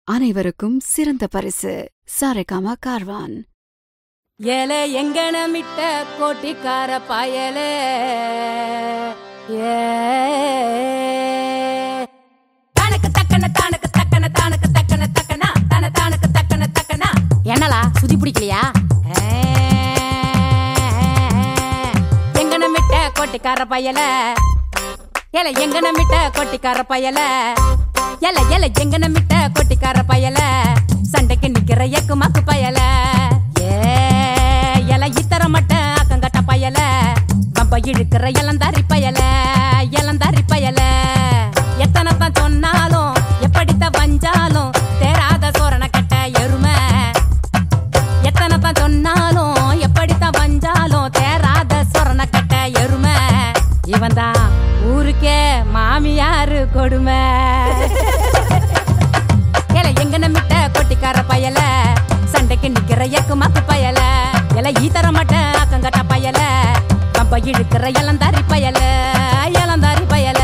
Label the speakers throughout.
Speaker 1: அனைவருக்கும் சிறந்த பரிசு சாரேகாமா கார்வான்
Speaker 2: ஏலே எங்கனமிட்ட கோட்டிக்கார பயலே ஏ தனக்கு தக்கன தனக்கு தக்கன தனக்கு தக்கன தக்கனா தன தனக்கு தக்கன தக்கனா என்னலா சுதி பிடிக்கலையா எங்கனமிட்ட கோட்டிக்கார பயல ஏல எங்கனமிட்ட கோட்டிக்கார பயல எல எல எங்கனமிட்ட கோட்டிக்கார பயல சண்டைக்கு நிக்கிற எக்கு மக்கு பயல ஏ எல இத்தர மட்ட அக்கங்கட்ட பயல பம்ப இழுக்கிற இளந்தாரி பயல இளந்தாரி பயல எத்தனை தான் சொன்னாலும் எப்படித்தான் வஞ்சாலும் தேராத சோரண கட்ட எருமை எத்தனை தான் சொன்னாலும் எப்படித்தான் வஞ்சாலும் தேராத சொரண கட்ட எருமை இவன் தான் ஊருக்கே மாமியாரு கொடுமை ஏல எங்க நம்பிட்ட கொட்டிக்கார பயல சண்டைக்கு நிக்கிற எக்கு மக்கு பயல எல ஈத்தர மட்ட அக்கங்கட்ட பயல கம்ப இழுக்கிற இளந்தாரி பயல இளந்தாரி பயல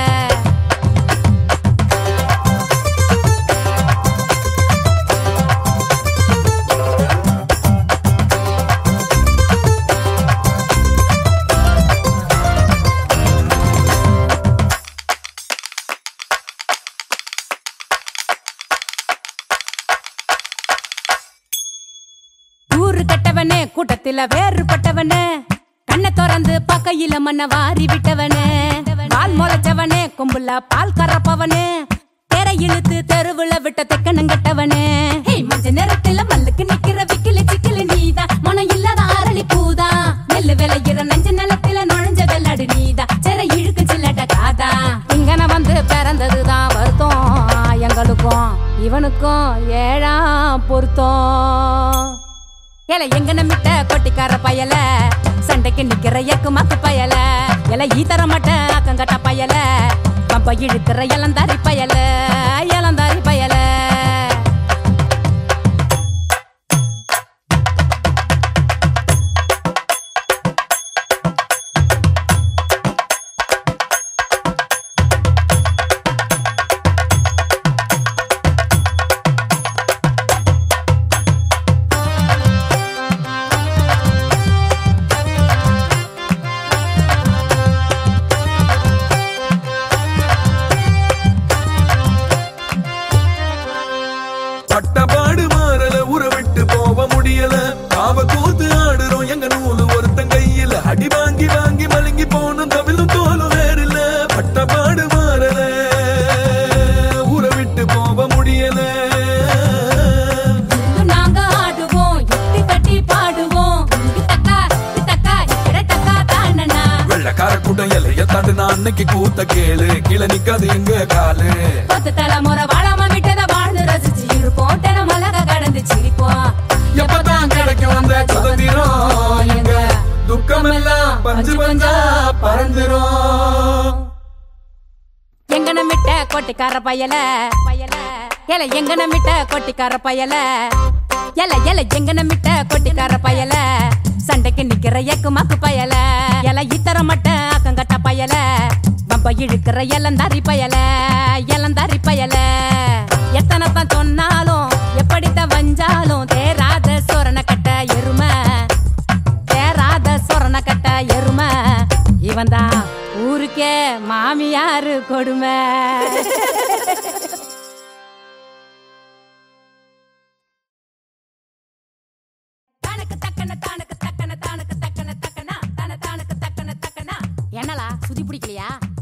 Speaker 2: ஊரு கட்டவனே கூட்டத்தில வேறுபட்டவனே கண்ணை திறந்து பக்கையில மண்ண வாரி விட்டவனே பால் முளைச்சவனே கும்புல பால் கறப்பவனே தெர இழுத்து தெருவுல விட்ட தெக்கனங்கட்டவனே மஞ்ச நேரத்துல மல்லுக்கு நிக்கிற விக்கில சிக்கில நீதான் மனம் இல்லாத அரளி பூதா நெல்லு விளையிற நஞ்ச நிலத்தில நுழைஞ்ச வெள்ளாடு நீதா செர இழுக்கு சில்லட்ட காதா இங்கன வந்து பிறந்ததுதான் வருத்தம் எங்களுக்கும் இவனுக்கும் ஏழாம் பொருத்தம் ஏல எங்க நம்பிட்ட கொட்டிக்கார பயல சண்டைக்கு நிக்கிற எக்கு மக்கு பயல எல ஈத்தர மட்ட அக்கங்கட்ட பயல பம்ப இழுக்கிற இளந்தாரி பயல இளந்தாரி பயல
Speaker 3: பட்டபாடு மாறல உற விட்டு போக முடியல காவ கூத்து ஆடுறோம் எங்க நூலு ஒருத்தன் கையில அடி வாங்கி வாங்கி மலங்கி போனும் தவிலும் தோலும் வேறில்ல பட்டபாடு மாறல உற விட்டு போக முடியல
Speaker 2: நாங்க ஆடுவோம் எட்டி கட்டி பாடுவோம் இத்தக்கா இத்தக்கா இரட்டக்கா தானனா
Speaker 3: வெள்ளக்கார கூட்டம் எல்லைய தாண்டுனா அன்னைக்கு கூத்த கேளு கீழே நிக்காது எங்க காலு
Speaker 2: பத்து தலைமுறை வாழாம விட்டத வாழ்ந்து ரசிச்சு இருப்போம் தினம் மலக கடந்து சிரிப்போம்
Speaker 3: எப்பதான் கிடைக்கும் அந்த சுதந்திரம் எங்க துக்கம் எல்லாம் பஞ்சு பஞ்சா பறந்துரும்
Speaker 2: எங்கன மிட்ட கொட்டிக்கார பயல பயல எல எங்கன மிட்ட கொட்டிக்கார பயல எல எல எங்கன மிட்ட கொட்டிக்கார பயல சண்டைக்கு நிக்கிற எக்கு மக்கு பயல எல இத்தர மட்ட அக்கங்கட்ட பயல பம்ப இழுக்கிற இளந்தாரி பயல இளந்தாரி பயல எத்தனை தான் சொன்னாலும் எப்படித்தான் வஞ்சாலும் தேராத சோரண கட்ட எருமை தேராத சொரண கட்ட எருமை இவன் தான் ஊருக்கே மாமியாரு கொடுமை தனக்கு தக்கன தனக்கு தக்கன தனக்கு தக்கன தக்கனா தன தனக்கு தக்கன தக்கனா என்னலா சுதி பிடிக்கலையா